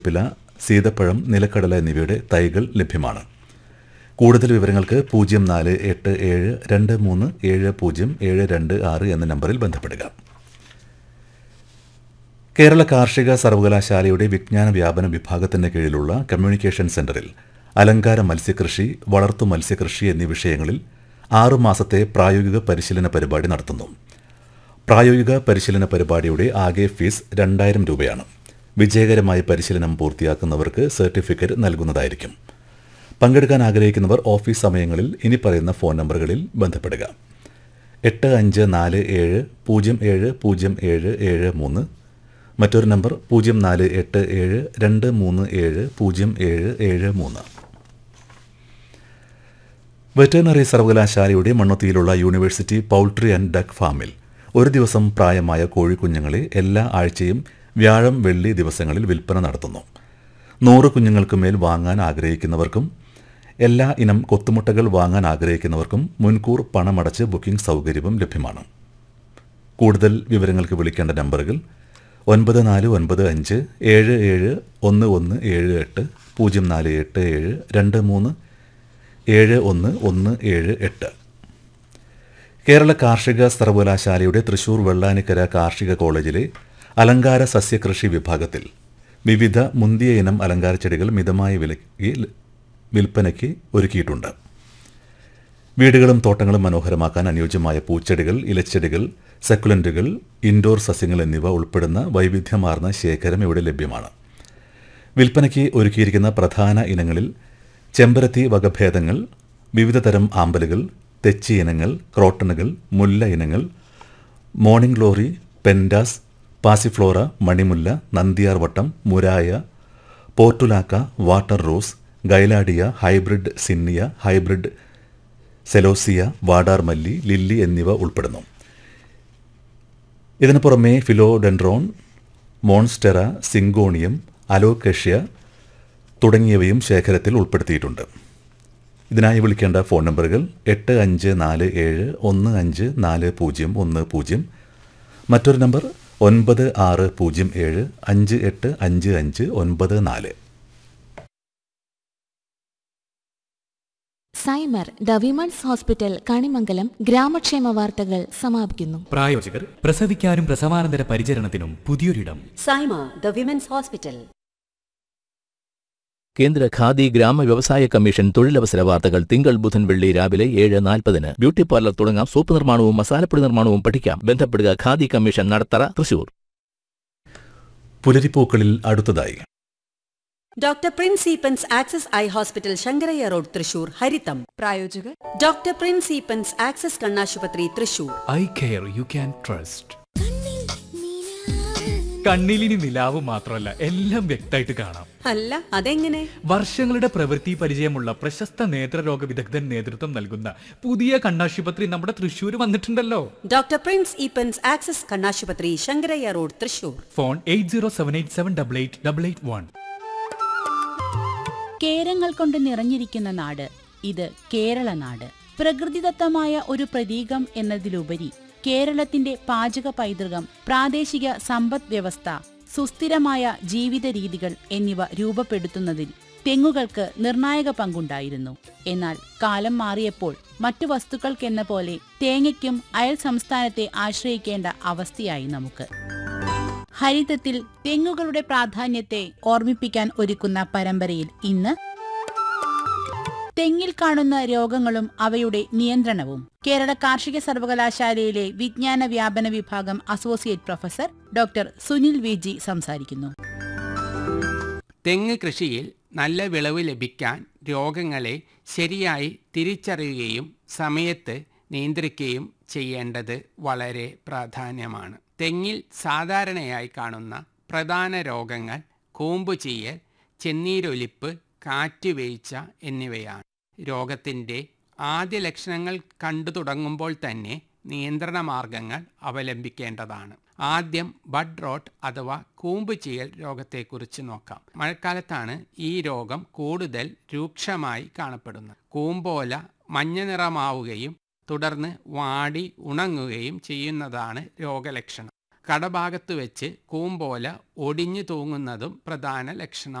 പില സീതപ്പഴം നിലക്കടല എന്നിവയുടെ തൈകൾ ലഭ്യമാണ് കൂടുതൽ വിവരങ്ങൾക്ക് പൂജ്യം നാല് എട്ട് ഏഴ് രണ്ട് മൂന്ന് ഏഴ് പൂജ്യം ഏഴ് രണ്ട് ആറ് എന്ന നമ്പറിൽ ബന്ധപ്പെടുക കേരള കാർഷിക സർവകലാശാലയുടെ വിജ്ഞാന വ്യാപന വിഭാഗത്തിന്റെ കീഴിലുള്ള കമ്മ്യൂണിക്കേഷൻ സെന്ററിൽ അലങ്കാര മത്സ്യകൃഷി വളർത്തു മത്സ്യകൃഷി എന്നീ വിഷയങ്ങളിൽ ആറു മാസത്തെ പ്രായോഗിക പരിശീലന പരിപാടി നടത്തുന്നു പ്രായോഗിക പരിശീലന പരിപാടിയുടെ ആകെ ഫീസ് രണ്ടായിരം രൂപയാണ് വിജയകരമായി പരിശീലനം പൂർത്തിയാക്കുന്നവർക്ക് സർട്ടിഫിക്കറ്റ് നൽകുന്നതായിരിക്കും പങ്കെടുക്കാൻ ആഗ്രഹിക്കുന്നവർ ഓഫീസ് സമയങ്ങളിൽ ഇനി പറയുന്ന ഫോൺ നമ്പറുകളിൽ ബന്ധപ്പെടുക എട്ട് അഞ്ച് നാല് ഏഴ് പൂജ്യം ഏഴ് പൂജ്യം ഏഴ് ഏഴ് മൂന്ന് മറ്റൊരു നമ്പർ പൂജ്യം നാല് എട്ട് ഏഴ് രണ്ട് മൂന്ന് ഏഴ് പൂജ്യം ഏഴ് ഏഴ് മൂന്ന് വെറ്ററിനറി സർവകലാശാലയുടെ മണ്ണുത്തിയിലുള്ള യൂണിവേഴ്സിറ്റി പൗൾട്രി ആൻഡ് ഡക്ക് ഫാമിൽ ഒരു ദിവസം പ്രായമായ കോഴിക്കുഞ്ഞുങ്ങളെ എല്ലാ ആഴ്ചയും വ്യാഴം വെള്ളി ദിവസങ്ങളിൽ വിൽപ്പന നടത്തുന്നു നൂറ് കുഞ്ഞുങ്ങൾക്ക് മേൽ വാങ്ങാൻ ആഗ്രഹിക്കുന്നവർക്കും എല്ലാ ഇനം കൊത്തുമുട്ടകൾ വാങ്ങാൻ ആഗ്രഹിക്കുന്നവർക്കും മുൻകൂർ പണമടച്ച് ബുക്കിംഗ് സൗകര്യവും ലഭ്യമാണ് കൂടുതൽ വിവരങ്ങൾക്ക് വിളിക്കേണ്ട നമ്പറുകൾ ഒൻപത് നാല് ഒൻപത് അഞ്ച് ഏഴ് ഏഴ് ഒന്ന് ഒന്ന് ഏഴ് എട്ട് പൂജ്യം നാല് എട്ട് ഏഴ് രണ്ട് മൂന്ന് ഏഴ് ഒന്ന് ഒന്ന് ഏഴ് എട്ട് കേരള കാർഷിക സർവകലാശാലയുടെ തൃശൂർ വെള്ളാനിക്കര കാർഷിക കോളേജിലെ അലങ്കാര സസ്യകൃഷി വിഭാഗത്തിൽ വിവിധ മുന്തിയ ഇനം അലങ്കാര ചെടികൾ മിതമായ വിലയ്ക്ക് വിൽപ്പനയ്ക്ക് ഒരുക്കിയിട്ടുണ്ട് വീടുകളും തോട്ടങ്ങളും മനോഹരമാക്കാൻ അനുയോജ്യമായ പൂച്ചെടികൾ ഇലച്ചെടികൾ സക്കുലന്റുകൾ ഇൻഡോർ സസ്യങ്ങൾ എന്നിവ ഉൾപ്പെടുന്ന വൈവിധ്യമാർന്ന ശേഖരം ഇവിടെ ലഭ്യമാണ് വിൽപ്പനയ്ക്ക് ഒരുക്കിയിരിക്കുന്ന പ്രധാന ഇനങ്ങളിൽ ചെമ്പരത്തി വകഭേദങ്ങൾ വിവിധ തരം ആമ്പലുകൾ തെച്ചി ഇനങ്ങൾ ക്രോട്ടണുകൾ മുല്ല ഇനങ്ങൾ മോർണിംഗ് ഗ്ലോറി പെൻഡാസ് പാസിഫ്ലോറ മണിമുല്ല നന്ദിയാർ വട്ടം murraya portulaca water rose gaillardia hybrid zinnia hybrid celosia വാടാർ മല്ലി ലില്ലി എന്നിവ ഉൾപ്പെടുന്നു ഇതിനു പുറമെ ഫിലോഡെൻഡ്രോൺ മോൺസ്റ്റെറ സിങ്കോണിയം അലോക്കേഷ്യ തുടങ്ങിയവയും ശേഖരത്തിൽ ഉൾപ്പെടുത്തിയിട്ടുണ്ട് ഇതിനായി വിളിക്കേണ്ട ഫോൺ നമ്പറുകൾ എട്ട് അഞ്ച് നാല് ഏഴ് ഒന്ന് അഞ്ച് നാല് പൂജ്യം ഒന്ന് പൂജ്യം മറ്റൊരു നമ്പർ ഒൻപത് ആറ് പൂജ്യം ഏഴ് അഞ്ച് എട്ട് അഞ്ച് അഞ്ച് ഒൻപത് നാല് Saima the women's hospital Kanimangalam ഗ്രാമക്ഷേമ വാർത്തകൾ സമാപിക്കുന്നു പ്രായോജകർ പ്രസവിക്കാനും പ്രസവാനന്തര പരിചരണത്തിനും പുതിയൊരിടം സൈമ ദ വിമൻസ് ഹോസ്പിറ്റൽ കേന്ദ്ര ഖാദി ഗ്രാമ വ്യവസായ കമ്മീഷൻ തൊഴിലവസര വാർത്തകൾ തിങ്കൾ ബുധൻ വെള്ളി രാവിലെ ഏഴ് നാൽപ്പതിന് ബ്യൂട്ടി പാർലർ തുടങ്ങാം സോപ്പ് നിർമ്മാണവും മസാലപ്പൊടി നിർമ്മാണവും പഠിക്കാം ബന്ധപ്പെടുക ഖാദി കമ്മീഷൻ നടത്തറ തൃശൂർ പുലരിപ്പൂക്കളിൽ അടുത്തതായി doctor Prince Eapen's Access eye hospital Sankarayya road Thrissur ഹരിതം പ്രായോജകർ ഡോക്ടർ പ്രിൻസ് ഈപ്പൻസ് ആക്സസ് കണ്ണാശുപത്രി Thrissur eye care you can trust കണ്ണിലിനി നിലാവ് മാത്രമല്ല എല്ലാം വ്യക്തമായിട്ട് കാണാം അല്ല അതെങ്ങനെ വർഷങ്ങളുടെ പ്രവൃത്തി പരിചയമുള്ള പ്രശസ്ത നേത്രരോഗ വിദഗ്ധൻ നേതൃത്വം നൽകുന്ന പുതിയ കണ്ണാശുപത്രി നമ്മുടെ തൃശ്ശൂർ വന്നിട്ടുണ്ടല്ലോ ഡോക്ടർ പ്രിൻസ് ഈപ്പൻസ് ആക്സസ് കണ്ണാശുപത്രി Sankarayya road Thrissur phone eight zero seven eight seven double eight double eight one കേരങ്ങൾ കൊണ്ട് നിറഞ്ഞിരിക്കുന്ന നാട് ഇത് കേരള നാട് പ്രകൃതിദത്തമായ ഒരു പ്രതീകം എന്നതിലുപരി കേരളത്തിന്റെ പാചക പൈതൃകം പ്രാദേശിക സമ്പദ് വ്യവസ്ഥ സുസ്ഥിരമായ ജീവിത രീതികൾ എന്നിവ രൂപപ്പെടുത്തുന്നതിൽ തെങ്ങുകൾക്ക് നിർണായക പങ്കുണ്ടായിരുന്നു എന്നാൽ കാലം മാറിയപ്പോൾ മറ്റു വസ്തുക്കൾക്കെന്ന പോലെ തേങ്ങയ്ക്കും അയൽ സംസ്ഥാനത്തെ ആശ്രയിക്കേണ്ട അവസ്ഥയായി നമുക്ക് ഹരിതത്തിൽ തെങ്ങുകളുടെ പ്രാധാന്യത്തെ ഓർമ്മിപ്പിക്കാൻ ഒരുക്കുന്ന പരമ്പരയിൽ ഇന്ന് തെങ്ങിൽ കാണുന്ന രോഗങ്ങളും അവയുടെ നിയന്ത്രണവും കേരള കാർഷിക സർവകലാശാലയിലെ വിജ്ഞാന വ്യാപന വിഭാഗം associate professor doctor Sunil V G സംസാരിക്കുന്നു തെങ്ങ് കൃഷിയിൽ നല്ല വിളവ് ലഭിക്കാൻ രോഗങ്ങളെ ശരിയായി തിരിച്ചറിയുകയും സമയത്ത് നിയന്ത്രിക്കുകയും ചെയ്യേണ്ടത് വളരെ പ്രാധാന്യമാണ് തെങ്ങിൽ സാധാരണയായി കാണുന്ന പ്രധാന രോഗങ്ങൾ കൂമ്പ് ചീയൽ ചെന്നീരൊലിപ്പ് കാറ്റുവീഴ്ച എന്നിവയാണ് രോഗത്തിൻ്റെ ആദ്യ ലക്ഷണങ്ങൾ കണ്ടു തുടങ്ങുമ്പോൾ തന്നെ നിയന്ത്രണ മാർഗങ്ങൾ അവലംബിക്കേണ്ടതാണ് ആദ്യം ബഡ് റോട്ട് അഥവാ കൂമ്പ് ചെയ്യൽ രോഗത്തെക്കുറിച്ച് നോക്കാം മഴക്കാലത്താണ് ഈ രോഗം കൂടുതൽ രൂക്ഷമായി കാണപ്പെടുന്നത് കൂമ്പോല മഞ്ഞ നിറമാവുകയും തുടർന്ന് വാടി ഉണങ്ങുകയും ചെയ്യുന്നതാണ് രോഗലക്ഷണം കടഭാഗത്ത് വെച്ച് കൂമ്പോല ഒടിഞ്ഞു തൂങ്ങുന്നതും പ്രധാന ലക്ഷണം